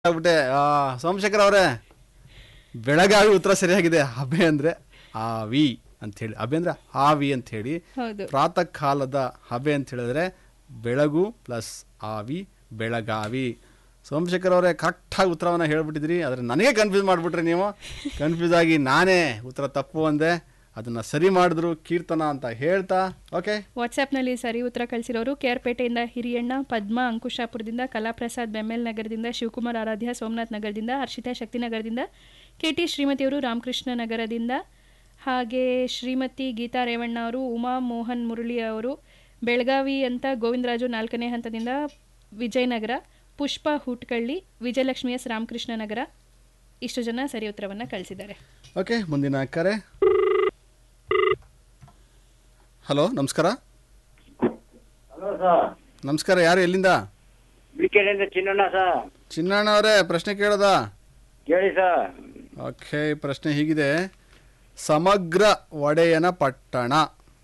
ಆಗ್ಬಿಟ್ಟೆ ಆ, ಸೋಮಶೇಖರ್ ಅವರೇ ಬೆಳಗಾವಿ ಉತ್ತರ ಸರಿಯಾಗಿದೆ ಹಬೆ ಅಂದ್ರೆ ಆವಿ ಅಂತ ಹೇಳಿ ಹಬೆ ಅಂದ್ರೆ ಆವಿ ಅಂತ ಹೇಳಿ ಹೌದು ಪ್ರಾತಃ ಕಾಲದ ಹಬೆ ಅಂತ ಹೇಳಿದ್ರೆ ಬೆಳಗು ಪ್ಲಸ್ ಆವಿ ಬೆಳಗಾವಿ ಸೋಮಶೇಖರ್ ಅವರೇ ಕರೆಕ್ಟಾಗಿ ಉತ್ತರವನ್ನು ಹೇಳ್ಬಿಟ್ಟಿದ್ರಿ ಆದರೆ ನನಗೆ ಕನ್ಫ್ಯೂಸ್ ಮಾಡಿಬಿಟ್ರಿ ನೀವು ಕನ್ಫ್ಯೂಸ್ ಆಗಿ ನಾನೇ ಉತ್ತರ ತಪ್ಪು ಅಂದೆ ಅದನ್ನು ಸರಿ ಮಾಡಿದ್ರು ಕೀರ್ತನ ಅಂತ ಹೇಳ್ತಾ ಓಕೆ ವಾಟ್ಸ್ಆ್ಯಪ್ನಲ್ಲಿ ಸರಿ ಉತ್ತರ ಕಳಿಸಿರೋರು ಕೇರ್ಪೇಟೆಯಿಂದ ಹಿರಿಯಣ್ಣ ಪದ್ಮ ಅಂಕುಶಾಪುರದಿಂದ ಕಲಾಪ್ರಸಾದ್ ಬೆಮ್ಮೆಲ್ ನಗರದಿಂದ ಶಿವಕುಮಾರ್ ಆರಾಧ್ಯ ಸೋಮನಾಥ್ ನಗರದಿಂದ ಹರ್ಷಿತಾ ಶಕ್ತಿನಗರದಿಂದ ಕೆ ಟಿ ಶ್ರೀಮತಿಯವರು ರಾಮಕೃಷ್ಣ ನಗರದಿಂದ ಹಾಗೆ ಶ್ರೀಮತಿ ಗೀತಾ ರೇವಣ್ಣ ಅವರು ಉಮಾ ಮೋಹನ್ ಮುರಳಿ ಅವರು ಬೆಳಗಾವಿ ಅಂತ ಗೋವಿಂದರಾಜು ನಾಲ್ಕನೇ ಹಂತದಿಂದ ವಿಜಯನಗರ ಪುಷ್ಪ ಹುಟ್ಕಳ್ಳಿ ವಿಜಯಲಕ್ಷ್ಮಿ ಎಸ್ ರಾಮಕೃಷ್ಣ ನಗರ ಇಷ್ಟು ಜನ ಸರಿ ಉತ್ತರವನ್ನು ಕಳಿಸಿದ್ದಾರೆ ಓಕೆ ಮುಂದಿನ ಕರೆ ಹಲೋ ನಮಸ್ಕಾರ ಹಲೋ ಸರ್ ನಮಸ್ಕಾರ ಯಾರು ಎಲ್ಲಿಂದ ಬಿಕೆಲಿಂದ ಚಿನ್ನಣ್ಣ ಸರ್ ಚಿನ್ನಣ್ಣ ಅವರೇ ಪ್ರಶ್ನೆ ಕೇಳೋದ ಕೇಳಿ ಸರ್ ಓಕೆ ಪ್ರಶ್ನೆ ಹೀಗಿದೆ ಸಮಗ್ರ ಒಡೆಯನ ಪಟ್ಟಣ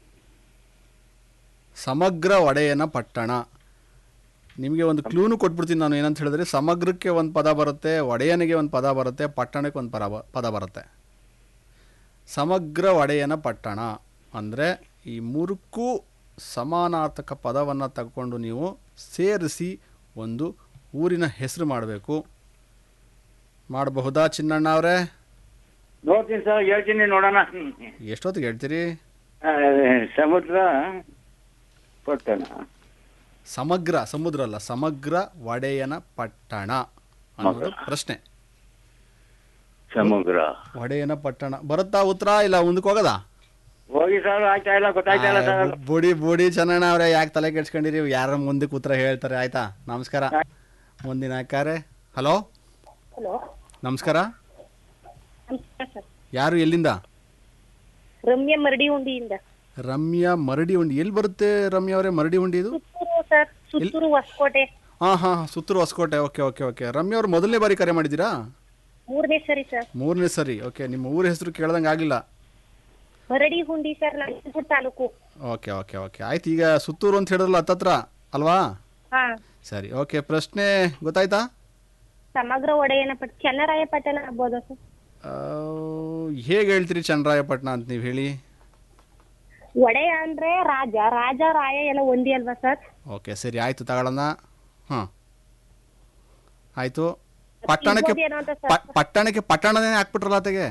ಸಮಗ್ರ ಒಡೆಯನ ಪಟ್ಟಣ ನಿಮಗೆ ಒಂದು ಕ್ಲೂನು ಕೊಟ್ಬಿಡ್ತೀನಿ ನಾನು ಏನಂತ ಹೇಳಿದ್ರೆ ಸಮಗ್ರಕ್ಕೆ ಒಂದು ಪದ ಬರುತ್ತೆ ಒಡೆಯನಿಗೆ ಒಂದು ಪದ ಬರುತ್ತೆ ಪಟ್ಟಣಕ್ಕೆ ಒಂದು ಪದ ಬ- ಪದ ಬರುತ್ತೆ ಸಮಗ್ರ ಒಡೆಯನ ಪಟ್ಟಣ ಅಂದರೆ ಈ ಮೂರಕ್ಕೂ ಸಮಾನಾರ್ಥಕ ಪದವನ್ನು ತಗೊಂಡು ನೀವು ಸೇರಿಸಿ ಒಂದು ಊರಿನ ಹೆಸರು ಮಾಡಬೇಕು ಮಾಡಬಹುದಾ ಚಿನ್ನಣ್ಣ ಅವರೇ ನೋಡ್ತೀನಿ ಸರ್ ಹೇಳ್ತೀನಿ ನೋಡೋಣ ಎಷ್ಟೊತ್ತಿಗೆ ಹೇಳ್ತೀರಿ ಆ, ಸಮುದ್ರ ಪಟ್ಟಣ ಸಮಗ್ರ ಸಮುದ್ರ ಅಲ್ಲ ಸಮಗ್ರ ಒಡೆಯನ ಪಟ್ಟಣ ಅನ್ನೋದು ಪ್ರಶ್ನೆ ಸಮುದ್ರ ಒಡೆಯನ ಪಟ್ಟಣ ಬರುತ್ತಾ ಉತ್ತರ ಇಲ್ಲ ಮುಂದಕ್ಕೆ ಹೋಗದಾ ಹೋಗಿ ಸರ್ ಆಯ್ತಾ ಇಲ್ಲ ಗೊತ್ತಾಯ್ತಾ ಇಲ್ಲ ಸರ್ ಬುಡಿ ಬುಡಿ ಚೆನ್ನಣ್ಣ ಅವರೇ ಯಾಕೆ ತಲೆ ಕೆಡ್ಸ್ಕೊಂಡಿರಿ ಯಾರ ಮುಂದಕ್ಕೆ ಉತ್ತರ ಹೇಳ್ತಾರೆ ಆಯ್ತಾ ನಮಸ್ಕಾರ ಮುಂದಿನ ಕರೆ ಹಲೋ ಹಲೋ ನಮಸ್ಕಾರ ನಮಸ್ಕಾರ ಸರ್ ಯಾರು ಎಲ್ಲಿಂದ ರಮ್ಯ ಮರಡಿ ಉಂಡಿಯಿಂದ ರಮ್ಯಾ ಮರಡಿ ಉಂಡಿ ಎಲ್ಲಿ ಬರುತ್ತೆ ರಮ್ಯಾ ಅವರೇ ಮರಡಿ ಉಂಡಿ ಇದು ಸುತ್ತೂರು ಸರ್ ಸುತ್ತೂರು ಹೊಸಕೋಟೆ ಹಾಂ ಹಾಂ Suttur Hosakote okay okay okay Ramya ಅವರು ಮೊದಲನೇ ಬಾರಿ ಕರೆ ಮಾಡಿದ್ದೀರಾ ಮೂರನೇ ಸರಿ ಸರ್ ಮೂರನೇ ಸರಿ ಓಕೆ ನಿಮ್ಮ ಊರ ಹೆಸರು ಕೇಳ್ದಂಗೆ ಆಗಿಲ್ಲ Maradi Hundi sir Nanjangud taluk okay okay okay ಆಯ್ತು ಈಗ ಸುತ್ತೂರು ಅಂತ ಹೇಳಿದ್ರಲ್ಲ ಹತ್ತತ್ರ ಅಲ್ವಾ ಹಾ ಸರಿ ಓಕೆ ಪ್ರಶ್ನೆ ಗೊತ್ತಾಯ್ತಾ ಸಮಗ್ರ ಒಡೆಯನ ಪಟ್ಟ ಚೆನ್ನರಾಯ ಪಟ್ಟಣ ಆಗ್ಬೋದಾ ಸರ್ ಆ, ಹೇಗೆ ಹೇಳ್ತೀರಿ ಚನ್ನರಾಯಪಟ್ಟಣ ಅಂತ ನೀವು ಹೇಳಿ ಒಡೆಯ ಅಂದ್ರೆ ರಾಜ ರಾಜ ರಾಯ ಎಲ್ಲ ಒಂದೇ ಅಲ್ವಾ ಸರ್ ಓಕೆ ಸರಿ ಆಯಿತು ತಗೊಳ್ಳೋಣ ಹಾಂ ಆಯಿತು ಪಟ್ಟಣಕ್ಕೆ ಇರ್ಬೋದೇನೋ ಅಂತ ಸರ್ ಪ- ಪಟ್ಟಣಕ್ಕೆ ಪಟ್ಟಣನೇ ಹಾಕ್ಬಿಟ್ರಲ್ಲ ಆತೆಗೆ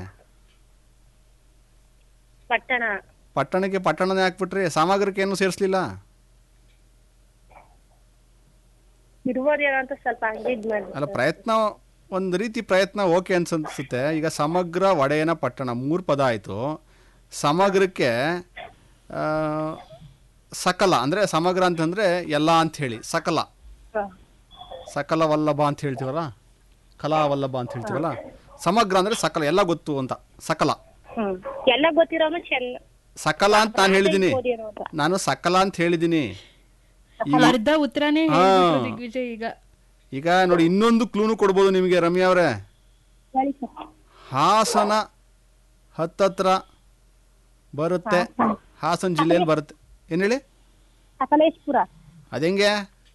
ಪಟ್ಟಣ ಪಟ್ಟಣಕ್ಕೆ ಪಟ್ಟಣನೇ ಹಾಕ್ಬಿಟ್ರಿ ಸಾಮಗ್ರಕ್ಕೆ ಏನು ಸೇರಿಸ್ಲಿಲ್ಲ ಇರ್ಬೋದೇನೋ ಅಂತ ಸ್ವಲ್ಪ ಹಂಗೆ ಇದ್ ಮಾಡಿ ಅಲ್ಲ ಪ್ರಯತ್ನ ಒಂದು ರೀತಿ ಪ್ರಯತ್ನ ಓಕೆ ಅನ್ಸುತ್ತೆ ಈಗ ಸಮಗ್ರ ಒಡೆಯನ ಪಟ್ಟಣ ಮೂರು ಪದ ಆಯಿತು ಸಮಗ್ರಕ್ಕೆ ಆ, ಸಕಲ ಅಂದರೆ ಸಮಗ್ರ ಅಂತಂದರೆ ಎಲ್ಲ ಅಂಥೇಳಿ ಸಕಲ ಸಕಲ ವಲ್ಲಭ ಅಂತ ಹೇಳ್ತೀವಲ್ಲ ಕಲಾ ವಲ್ಲಭ ಅಂತ ಹೇಳ್ತೀವಲ್ಲ ಸಮಗ್ರ ಅಂದರೆ ಸಕಲ ಎಲ್ಲ ಗೊತ್ತು ಅಂತ ಸಕಲ ಹ್ಮ್ ಎಲ್ಲ ಗೊತ್ತಿರೋನು ಚೆನ್ನ ಸಕಲ ಅಂತ ನಾನು ಹೇಳಿದ್ದೀನಿ ಇರ್ಬೋದೇನೋ ಅಂತ ನಾನು ಸಕಲ ಅಂತ ಹೇಳಿದ್ದೀನಿ ಅರ್ಧ ಉತ್ತರನೇ ಹೇಳ್ಬಿಟ್ರು ದಿಗ್ವಿಜಯ್ ಈಗ ಈಗ ನೋಡಿ ಇನ್ನೊಂದು ಕ್ಲೂನು ಕೊಡ್ಬೋದು ನಿಮಗೆ ರಮ್ಯಾ ಅವರೇ ಹೇಳಿ ಸರ್ ಹಾಸನ ಹತ್ತತ್ರ ಬರುತ್ತೆ ಹಾಸನ ಜಿಲ್ಲೆಯಲ್ಲಿ ಬರುತ್ತೆ ಏನು ಹೇಳಿ ಸಕಲೇಶ್ಪುರ ಅದೆಂಗೆ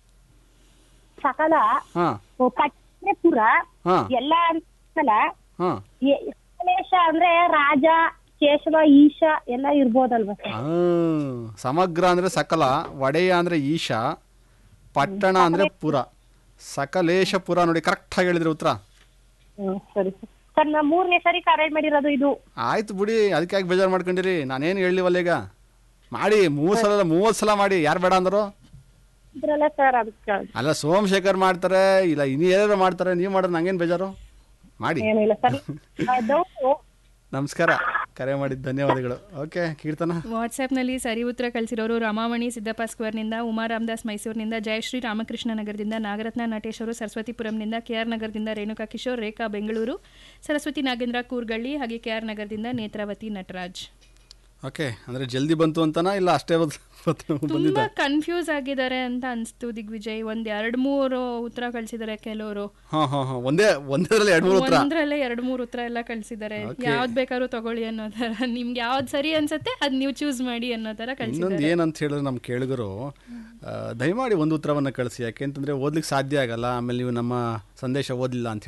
ಸಕಲ ಹಾಂ ಓ, ಪಟ್ಟಣಪುರ ಹಾಂ ಎಲ್ಲ ಅಂತಲ್ಲ ಹಾಂ ಎ- ಸಕಲೇಶ ಅಂದ್ರೆ ರಾಜ ಕೇಶವ ಈಶ ಎಲ್ಲ ಇರ್ಬೋದಲ್ವಾ ಸರ್ ಸಮಗ್ರ ಅಂದರೆ ಸಕಲ ಒಡೆಯ ಅಂದರೆ ಈಶಾ ಪಟ್ಟಣ ಅಂದರೆ ಪುರ ಸಕಲೇಶಪುರ ನೋಡಿ ಕರೆಕ್ಟಾಗಿ ಹೇಳಿದ್ರಿ ಉತ್ತರ ಹ್ಮ್ ಸರಿ ಸರ್ ಸರ್ ನಾ ಮೂರನೇ ಸರಿ ಕರೆ ಮಾಡಿರೋದು ಇದು ಆಯ್ತು ಬಿಡಿ ಅದಕ್ಕೆ ಯಾಕೆ ಬೇಜಾರು ಮಾಡ್ಕೊಂಡಿರಿ ನಾನೇನು ಹೇಳಿವಲ್ಲ ಈಗ ಮಾಡಿ ಮೂರು ಸಲ ಮೂವತ್ತು ಸಲ ಮಾಡಿ ಯಾರು ಬೇಡ ಅಂದರು ಇದ್ರಲ್ಲ ಸರ್ ಅದಕ್ಕೆ ಅಲ್ಲ ಸೋಮಶೇಖರ್ ಮಾಡ್ತಾರೆ ಇಲ್ಲ ಇನ್ನು ಯಾರು ಮಾಡ್ತಾರೆ ನೀವು ಮಾಡೋದು ನಂಗೇನು ಬೇಜಾರು ಮಾಡಿ ಏನಿಲ್ಲ ಸರ್ ಅದು ನಮಸ್ಕಾರ ಕರೆ ಮಾಡಿದ ಧನ್ಯವಾದಗಳು ಓಕೆ ಕೀರ್ತನ ವಾಟ್ಸ್ಆ್ಯಪ್ನಲ್ಲಿ ಸರಿ ಉತ್ತರ ಕಳಿಸಿರೋರು ರಮಾಮಣಿ ಸಿದ್ದಪ್ಪ ಸ್ಕ್ವೇರ್ನಿಂದ ಉಮಾ ರಾಮದಾಸ್ ಮೈಸೂರಿನಿಂದ ಜಯಶ್ರೀ ರಾಮಕೃಷ್ಣ ನಗರದಿಂದ ನಾಗರತ್ನ ನಟೇಶ್ ಅವರು ಸರಸ್ವತಿಪುರಂನಿಂದ ಕೆ ಆರ್ ನಗರದಿಂದ ರೇಣುಕಾ ಕಿಶೋರ್ ರೇಖಾ ಬೆಂಗಳೂರು ಸರಸ್ವತಿ ನಾಗೇಂದ್ರ ಕೂರ್ಗಳ್ಳಿ ಹಾಗೆ ಕೆ ಆರ್ ನಗರದಿಂದ ನೇತ್ರಾವತಿ ನಟರಾಜ್ ಓಕೆ ಅಂದರೆ ಜಲ್ದಿ ಬಂತು ಅಂತನಾ ಇಲ್ಲ ಅಷ್ಟೇ ಬಂದ್- ಬಂದಿದ್ದ ತುಂಬಾ ಕನ್ಫ್ಯೂಸ್ ಆಗಿದ್ದಾರೆ ಅಂತ ಅನಿಸ್ತು ದಿಗ್ವಿಜಯ್ ಒಂದ್ ಎರಡ್ ಮೂರು ಉತ್ತರ ಕಳಿಸಿದ್ದಾರೆ ಕೆಲವರು ಹಾಂ ಹಾಂ ಹಾಂ ಒಂದೇ ಒಂದೇದ್ರಲ್ಲಿ ಎರಡು ಮೂರು ಉತ್ತರ ಒಂದ್ರಲ್ಲೇ ಎರಡ್ ಮೂರು ಉತ್ತರ ಎಲ್ಲ ಕಳಿಸಿದ್ದಾರೆ ಯಾವ್ದ್ ಬೇಕಾದ್ರೂ ತಗೊಳ್ಳಿ ಅನ್ನೋ ತರ ನಿಮ್ಗೆ ಯಾವ್ದು ಸರಿ ಅನ್ಸುತ್ತೆ ಅದ್ ನೀವು ಚೂಸ್ ಮಾಡಿ ಅನ್ನೋ ತರ ಕಳಿಸಿದ್ದಾರೆ ಇನ್ನೊಂದು ಏನಂತ ಹೇಳಿದ್ರೆ ನಮ್ಮ ಕೇಳಿಗರು ದಯಮಾಡಿ ಒಂದು ಉತ್ತರವನ್ನು ಕಳಿಸಿ ಯಾಕೆಂತಂದರೆ ಓದ್ಲಿಕ್ಕೆ ಸಾಧ್ಯ ಆಗಲ್ಲ ಆಮೇಲೆ ನೀವು ನಮ್ಮ ಸಂದೇಶ ಓದಲಿಲ್ಲ ಅಂತ